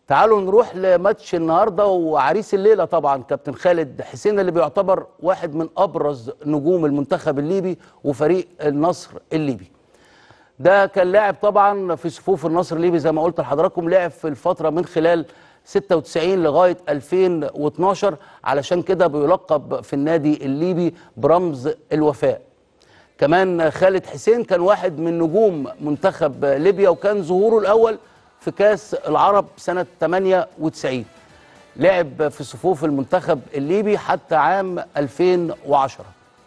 تعالوا نروح لماتش النهارده وعريس الليله طبعا كابتن خالد حسين اللي بيعتبر واحد من ابرز نجوم المنتخب الليبي وفريق النصر الليبي. ده كان لاعب طبعا في صفوف النصر الليبي زي ما قلت لحضراتكم لعب في الفتره من خلال 96 لغايه 2012 علشان كده بيلقب في النادي الليبي برمز الوفاء. كمان خالد حسين كان واحد من نجوم منتخب ليبيا وكان ظهوره الاول في كاس العرب سنه 98 لعب في صفوف المنتخب الليبي حتى عام 2010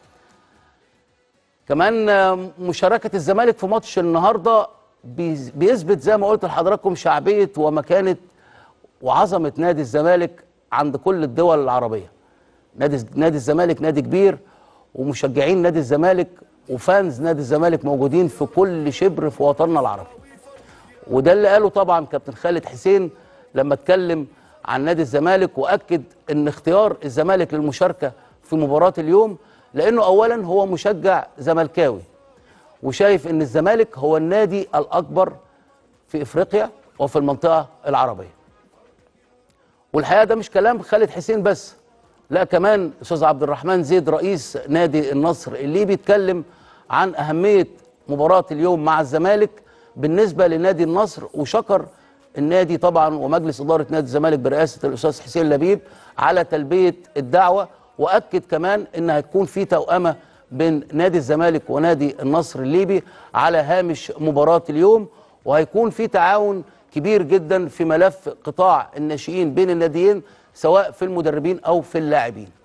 كمان مشاركه الزمالك في ماتش النهارده بيثبت زي ما قلت لحضراتكم شعبيه ومكانه وعظمه نادي الزمالك عند كل الدول العربيه نادي نادي الزمالك نادي كبير ومشجعين نادي الزمالك وفانز نادي الزمالك موجودين في كل شبر في وطننا العربي وده اللي قاله طبعا كابتن خالد حسين لما اتكلم عن نادي الزمالك واكد ان اختيار الزمالك للمشاركه في مباراه اليوم لانه اولا هو مشجع زملكاوي وشايف ان الزمالك هو النادي الاكبر في افريقيا وفي المنطقه العربيه والحقيقه ده مش كلام خالد حسين بس لا كمان استاذ عبد الرحمن زيد رئيس نادي النصر اللي بيتكلم عن اهميه مباراه اليوم مع الزمالك بالنسبه لنادي النصر وشكر النادي طبعا ومجلس اداره نادي الزمالك برئاسه الاستاذ حسين لبيب على تلبيه الدعوه واكد كمان ان هتكون في توأمه بين نادي الزمالك ونادي النصر الليبي على هامش مباراه اليوم وهيكون في تعاون كبير جدا في ملف قطاع الناشئين بين الناديين سواء في المدربين او في اللاعبين